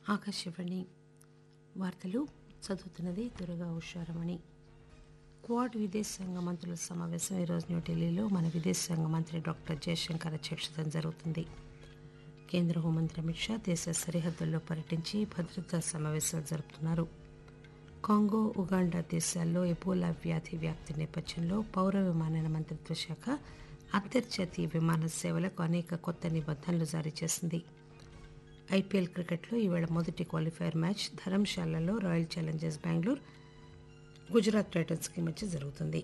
ఆకాశవాణి వార్తలు చదువుతున్నది దుర్గా ఉషారమణి క్వాడ్ విదేశాంగ మంత్రుల సమావేశం ఈరోజు న్యూఢిల్లీలో మన విదేశాంగ మంత్రి డాక్టర్ జయశంకర్ అధ్యక్షతన జరుగుతుంది కేంద్ర హోంమంత్రి అమిత్ షా దేశ సరిహద్దుల్లో పర్యటించి భద్రతా సమావేశాలు జరుపుతున్నారు కాంగో ఉగాండా దేశాల్లో ఎబోలా వ్యాధి వ్యాప్తి నేపథ్యంలో పౌర విమానయాన మంత్రిత్వ శాఖ అంతర్జాతీయ విమాన సేవలకు అనేక కొత్త నిబంధనలు జారీ చేసింది ఐపీఎల్ క్రికెట్లో ఈవేళ మొదటి క్వాలిఫైయర్ మ్యాచ్ ధరంశాలలో రాయల్ ఛాలెంజర్స్ బెంగళూరు గుజరాత్ టైటన్స్కి మధ్య జరుగుతుంది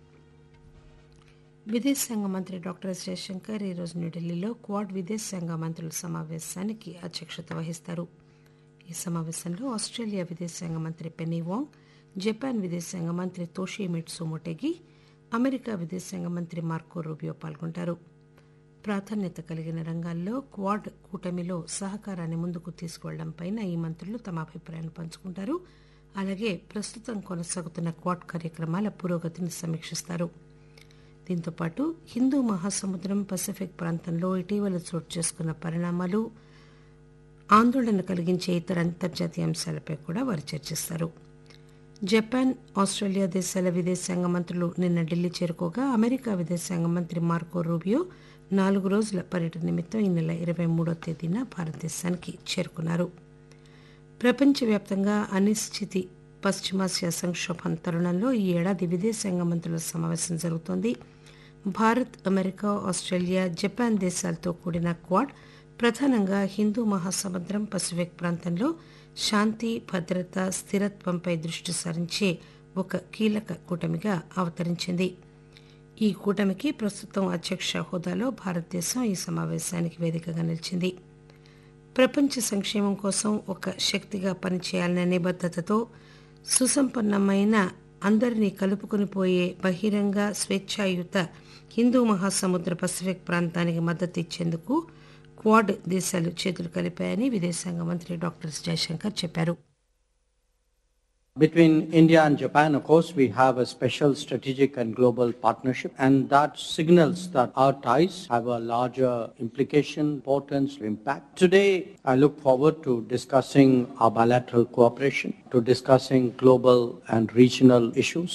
విదేశాంగ మంత్రి డాక్టర్ ఎస్ జయశంకర్ ఈరోజు న్యూఢిల్లీలో క్వాడ్ విదేశాంగ మంత్రుల సమావేశానికి అధ్యక్షత వహిస్తారు ఈ సమావేశంలో ఆస్ట్రేలియా విదేశాంగ మంత్రి పెన్నీ వాంగ్ జపాన్ విదేశాంగ మంత్రి తోషిమిట్సు మొటెగి అమెరికా విదేశాంగ మంత్రి మార్కో రూబియో పాల్గొంటారు ప్రాధాన్యత కలిగిన రంగాల్లో క్వాడ్ కూటమిలో సహకారాన్ని ముందుకు తీసుకువెళ్లడంపై ఈ మంత్రులు తమ అభిప్రాయాన్ని పంచుకుంటారు అలాగే ప్రస్తుతం కొనసాగుతున్న క్వాడ్ కార్యక్రమాల పురోగతిని సమీక్షిస్తారు దీంతో పాటు హిందూ మహాసముద్రం పసిఫిక్ ప్రాంతంలో ఇటీవల చోటు చేసుకున్న పరిణామాలు ఆందోళన కలిగించే ఇతర అంతర్జాతీయ అంశాలపై కూడా వారు చర్చిస్తారు జపాన్ ఆస్ట్రేలియా దేశాల విదేశాంగ మంత్రులు నిన్న ఢిల్లీ చేరుకోగా అమెరికా విదేశాంగ మంత్రి మార్కో రూబియో నాలుగు రోజుల పర్యటన నిమిత్తం ఈ నెల ఇరవై మూడో తేదీన భారతదేశానికి చేరుకున్నారు ప్రపంచవ్యాప్తంగా అనిశ్చితి పశ్చిమాసియా సంక్షోభం తరుణంలో ఈ ఏడాది విదేశాంగ మంత్రుల సమావేశం జరుగుతోంది భారత్ అమెరికా ఆస్ట్రేలియా జపాన్ దేశాలతో కూడిన క్వాడ్ ప్రధానంగా హిందూ మహాసముద్రం పసిఫిక్ ప్రాంతంలో శాంతి భద్రత స్థిరత్వంపై దృష్టి సారించే ఒక కీలక కూటమిగా అవతరించింది ఈ కూటమికి ప్రస్తుతం అధ్యక్ష హోదాలో భారతదేశం ఈ సమావేశానికి వేదికగా నిలిచింది ప్రపంచ సంక్షేమం కోసం ఒక శక్తిగా పనిచేయాలనే నిబద్దతతో సుసంపన్నమైన అందరినీ కలుపుకుని పోయే బహిరంగ స్వేచ్ఛాయుత హిందూ మహాసముద్ర పసిఫిక్ ప్రాంతానికి మద్దతు ఇచ్చేందుకు క్వాడ్ దేశాలు చేతులు కలిపాయని విదేశాంగ మంత్రి డాక్టర్ జయశంకర్ చెప్పారు Between India and Japan, of course, we have a special strategic and global partnership, and that signals that our ties have a larger implication, importance, impact. Today, I look forward to discussing our bilateral cooperation, to discussing global and regional issues,